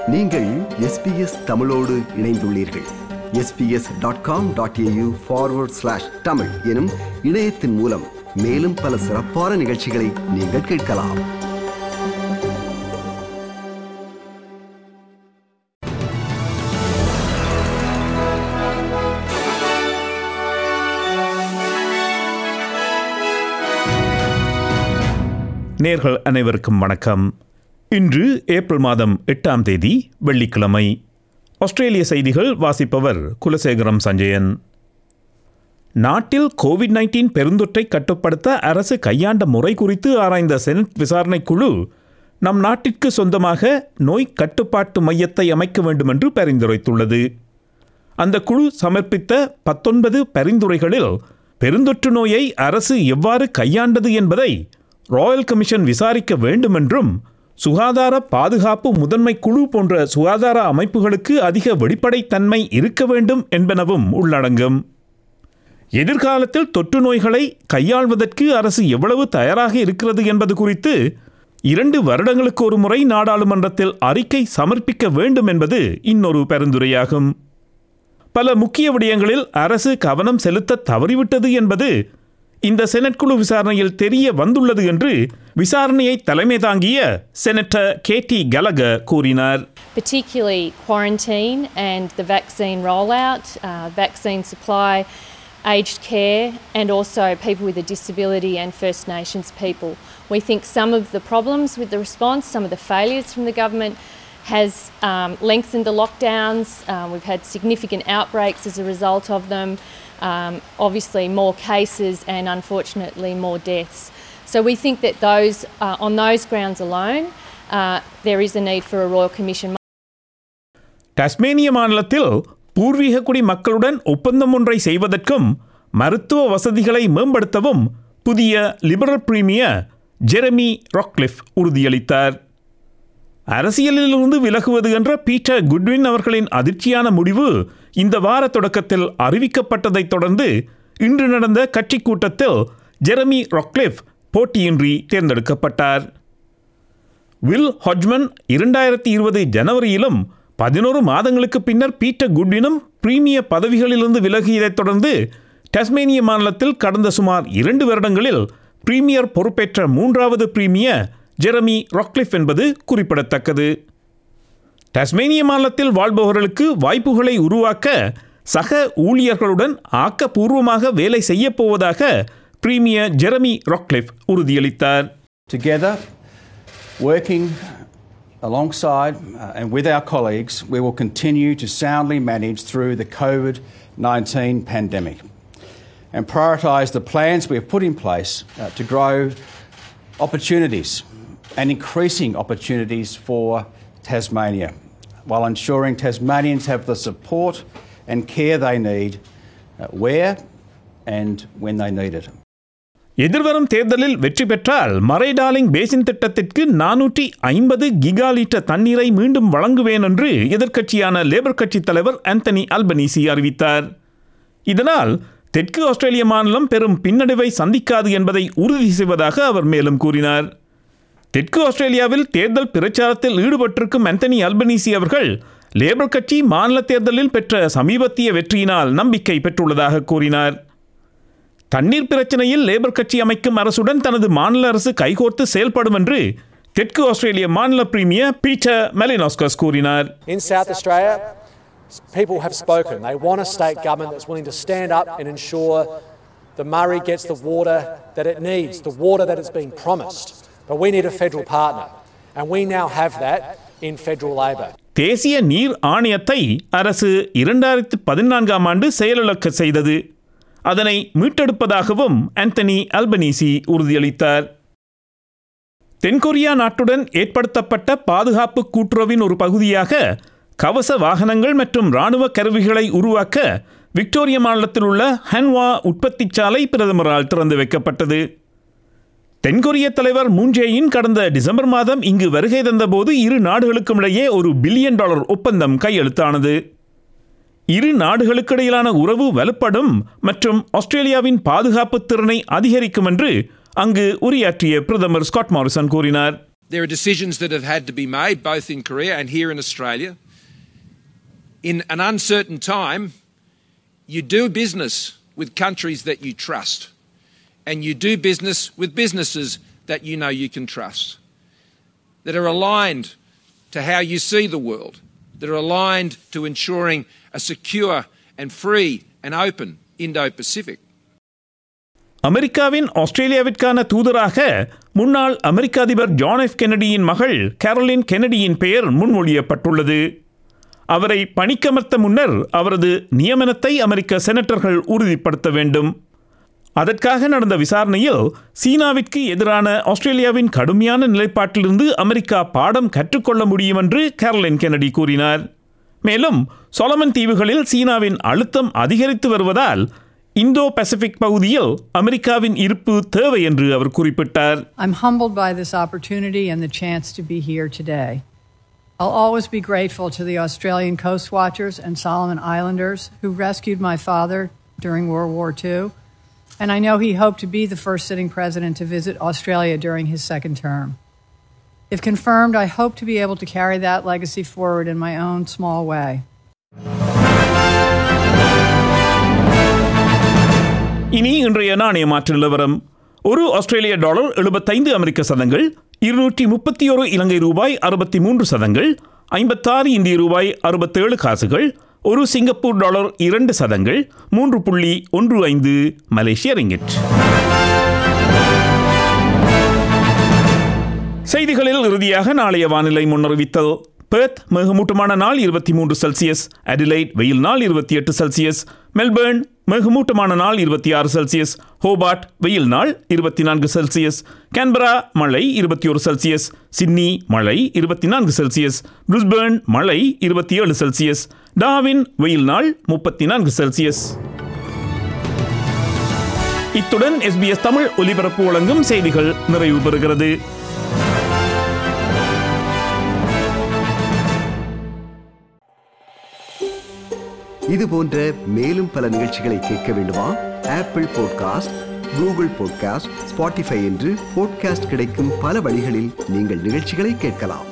நீங்கள் எஸ்பிஎஸ் தமிழோடு இணைந்துள்ளீர்கள் SBS dot com dot AU forward slash Tamil எனும் இணையத்தின் மூலம் மேலும் பல சிறப்பான நிகழ்ச்சிகளை நீங்கள் கேட்கலாம் நேர்கள் அனைவருக்கும் வணக்கம் இன்று ஏப்ரல் மாதம் எட்டாம் தேதி வெள்ளிக்கிழமை ஆஸ்திரேலிய செய்திகள் வாசிப்பவர் குலசேகரம் சஞ்சயன் நாட்டில் கோவிட் நைன்டீன் பெருந்தொற்றை கட்டுப்படுத்த அரசு கையாண்ட முறை குறித்து ஆராய்ந்த செனட் விசாரணை குழு நம் நாட்டிற்கு சொந்தமாக நோய் கட்டுப்பாட்டு மையத்தை அமைக்க வேண்டும் என்று பரிந்துரைத்துள்ளது அந்த குழு சமர்ப்பித்த பத்தொன்பது பரிந்துரைகளில் பெருந்தொற்று நோயை அரசு எவ்வாறு கையாண்டது என்பதை ராயல் கமிஷன் விசாரிக்க வேண்டும் என்றும் சுகாதார பாதுகாப்பு முதன்மை குழு போன்ற சுகாதார அமைப்புகளுக்கு அதிக வெளிப்படைத்தன்மை இருக்க வேண்டும் என்பனவும் உள்ளடங்கும் எதிர்காலத்தில் தொற்று நோய்களை கையாள்வதற்கு அரசு எவ்வளவு தயாராக இருக்கிறது என்பது குறித்து இரண்டு வருடங்களுக்கு ஒரு முறை நாடாளுமன்றத்தில் அறிக்கை சமர்ப்பிக்க வேண்டும் என்பது இன்னொரு பரிந்துரையாகும் பல முக்கிய விடயங்களில் அரசு கவனம் செலுத்த தவறிவிட்டது என்பது இந்த செனட் குழு விசாரணையில் தெரிய வந்துள்ளது என்று விசாரணையை தலைமை தாங்கிய செனட்டர் கே டி கலக கூறினார் particularly quarantine and the vaccine rollout, uh, vaccine supply, aged care, and also people with a disability and First Nations people. We think some of the problems with the response, some of the failures from the government, has um, lengthened the lockdowns. Um, we've had significant outbreaks as a result of them. Um, obviously, more cases and unfortunately more deaths. So we think that those, uh, on those grounds alone, uh, there is a need for a royal commission. டாஸ்மேனிய மாநிலத்தில் பூர்வீக குடி மக்களுடன் ஒப்பந்தம் ஒன்றை செய்வதற்கும் மருத்துவ வசதிகளை மேம்படுத்தவும் புதிய லிபரல் பிரீமியர் ஜெரமி ராக்லிஃப் உறுதியளித்தார் அரசியலிலிருந்து விலகுவது என்ற பீட்டர் குட்வின் அவர்களின் அதிர்ச்சியான முடிவு இந்த வார தொடக்கத்தில் அறிவிக்கப்பட்டதைத் தொடர்ந்து இன்று நடந்த கட்சி கூட்டத்தில் ஜெரமி ராக்லிஃப் போட்டியின்றி தேர்ந்தெடுக்கப்பட்டார் வில் ஹொஜ்மன் இரண்டாயிரத்தி இருபது ஜனவரியிலும் பதினோரு மாதங்களுக்கு பின்னர் பீட்டர் குட்வினும் பிரீமியர் பதவிகளிலிருந்து விலகியதைத் தொடர்ந்து டஸ்மேனிய மாநிலத்தில் கடந்த சுமார் இரண்டு வருடங்களில் பிரீமியர் பொறுப்பேற்ற மூன்றாவது பிரீமியர் ஜெரமி ராக்லிஃப் என்பது குறிப்பிடத்தக்கது டஸ்மேனிய மாநிலத்தில் வாழ்பவர்களுக்கு வாய்ப்புகளை உருவாக்க சக ஊழியர்களுடன் ஆக்கப்பூர்வமாக வேலை செய்யப் போவதாக பிரீமியர் ஜெரமி ராக்லிஃப் உறுதியளித்தார் Together, working alongside uh, and with our colleagues, we will continue to soundly manage through the COVID 19 pandemic and prioritise the plans we have put in place uh, to grow opportunities and increasing opportunities for Tasmania while ensuring Tasmanians have the support and care they need uh, where and when they need it. எதிர்வரும் தேர்தலில் வெற்றி பெற்றால் மறை darling basin திட்டத்திற்கு நானூற்றி ஐம்பது giga litre தண்ணீரை மீண்டும் வழங்குவேன் என்று எதிர்க்கட்சியான லேபர் கட்சி தலைவர் ஆந்தனி அல்பனீசி அறிவித்தார் இதனால் தெற்கு ஆஸ்திரேலிய மாநிலம் பெரும் பின்னடைவை சந்திக்காது என்பதை உறுதி செய்வதாக அவர் மேலும் கூறினார் தெற்கு ஆஸ்திரேலியாவில் தேர்தல் பிரச்சாரத்தில் ஈடுபட்டிருக்கும் ஆந்தனி அல்பனீசி அவர்கள் லேபர் கட்சி மாநில தேர்தலில் பெற்ற சமீபத்திய வெற்றியினால் நம்பிக்கை பெற்றுள்ளதாக கூறினார் தண்ணீர் பிரச்சனையில் லேபர் கட்சி அமைக்கும் அரசுடன் தனது மாநில அரசு கைகோர்த்து செயல்படும் என்று தெற்கு ஆஸ்திரேலிய மாநில பிரீமியர் பீட்டர் மெலினாஸ்கஸ் கூறினார் In South Australia, s- people have spoken. They want a state government that's willing to stand up and ensure the Murray gets the water that it needs, the water that it's been promised. But we need a federal partner, and we now have that in federal Labor. தேசிய நீர் ஆணையத்தை அரசு இரண்டாயிரத்து பதினான்காம் ஆண்டு செயலிழக்க செய்தது அதனை மீட்டெடுப்பதாகவும் ஆந்தனி அல்பனீசி உறுதியளித்தார் தென்கொரியா நாட்டுடன் ஏற்படுத்தப்பட்ட பாதுகாப்பு கூட்டுறவின் ஒரு பகுதியாக கவச வாகனங்கள் மற்றும் இராணுவ கருவிகளை உருவாக்க விக்டோரியா மாநிலத்தில் உள்ள ஹன்வா உற்பத்திச் சாலை பிரதமரால் திறந்து வைக்கப்பட்டது தென்கொரிய தலைவர் மூன்ஜேயின் கடந்த டிசம்பர் மாதம் இங்கு வருகை தந்தபோது இரு நாடுகளுக்கும் இடையே ஒரு பில்லியன் டாலர் ஒப்பந்தம் கையெழுத்தானது இரு நாடுகளுக்கிடையிலான உறவு வலுப்படும் மற்றும் ஆஸ்திரேலியாவின் பாதுகாப்பு திறனை அதிகரிக்கும் என்று அங்கு உரையாற்றிய பிரதமர் ஸ்காட் மாரிசன் கூறினார் There are decisions that have had to be made both in Korea and here in Australia. In an uncertain time, you do business with countries that you trust, and you do business with businesses that you know you can trust, that are aligned to how you see the world, that are aligned to ensuring a secure and free and open Indo Pacific. அமெரிக்காவின் ஆஸ்திரேலியாவிற்கான தூதராக முன்னாள் அமெரிக்க அதிபர் John F கெனடியின் மகள் Caroline கெனடியின் பெயர் முன்மொழியப்பட்டுள்ளது அவரை பணிக்கமர்த்த முன்னர் அவரது நியமனத்தை அமெரிக்க செனட்டர்கள் உறுதிப்படுத்த வேண்டும் அதற்காக நடந்த விசாரணையில் சீனாவிற்கு எதிரான ஆஸ்திரேலியாவின் கடுமையான நிலைப்பாட்டிலிருந்து அமெரிக்கா பாடம் கற்றுக்கொள்ள முடியும் என்று கேரலின் கெனடி கூறினார் மேலும் சொலமன் தீவுகளில் சீனாவின் அழுத்தம் அதிகரித்து வருவதால் இந்தோ பசிபிக் பகுதியில் அமெரிக்காவின் இருப்பு தேவை என்று அவர் குறிப்பிட்டார் I'm humbled by this opportunity and the chance to be here today. I'll always be grateful to the Australian Coast Watchers and Solomon Islanders who rescued my father during World War II, and I know he hoped to be the first sitting president to visit Australia during his second term. If confirmed, I hope to be able to carry that legacy forward in my own small way. இனி இன்றைய நாணய மாற்று நிலவரம் ஒரு ஆஸ்திரேலிய dollar எழுபத்தைந்து அமெரிக்க சதங்கள் இருநூற்றி முப்பத்தி ஒரு இலங்கை ரூபாய் அறுபத்தி மூன்று சதங்கள் ஐம்பத்தாறு இந்திய ரூபாய் அறுபத்தேழு காசுகள் ஒரு சிங்கப்பூர் டாலர் இரண்டு சதங்கள் மூன்று புள்ளி ஒன்று ஐந்து மலேசிய ரிங்கிட் செய்திகளில் இறுதியாக நாளைய வானிலை முன்னறிவித்தல் பெர்த் மிகமூட்டமான நாள் இருபத்தி மூன்று செல்சியஸ் அடிலைட் வெயில் நாள் இருபத்தி எட்டு செல்சியஸ் மெல்பர்ன் மிகமூட்டமான நாள் இருபத்தி ஆறு செல்சியஸ் ஹோபார்ட் வெயில் நாள் இருபத்தி நான்கு செல்சியஸ் கேன்பரா மழை இருபத்தி ஒரு செல்சியஸ் சிட்னி மழை இருபத்தி நான்கு செல்சியஸ் பிரிஸ்பேர்ன் மழை இருபத்தி ஏழு செல்சியஸ் டாவின் வெயில் நாள் முப்பத்தி நான்கு செல்சியஸ் இத்துடன் எஸ்பிஎஸ் தமிழ் ஒலிபரப்பு வழங்கும் செய்திகள் நிறைவு பெறுகிறது இது போன்ற மேலும் பல நிகழ்ச்சிகளை கேட்க வேண்டுமா Apple podcast Google podcast Spotify என்று பாட்காஸ்ட் கிடைக்கும் பல வழிகளில் நீங்கள் நிகழ்ச்சிகளை கேட்கலாம்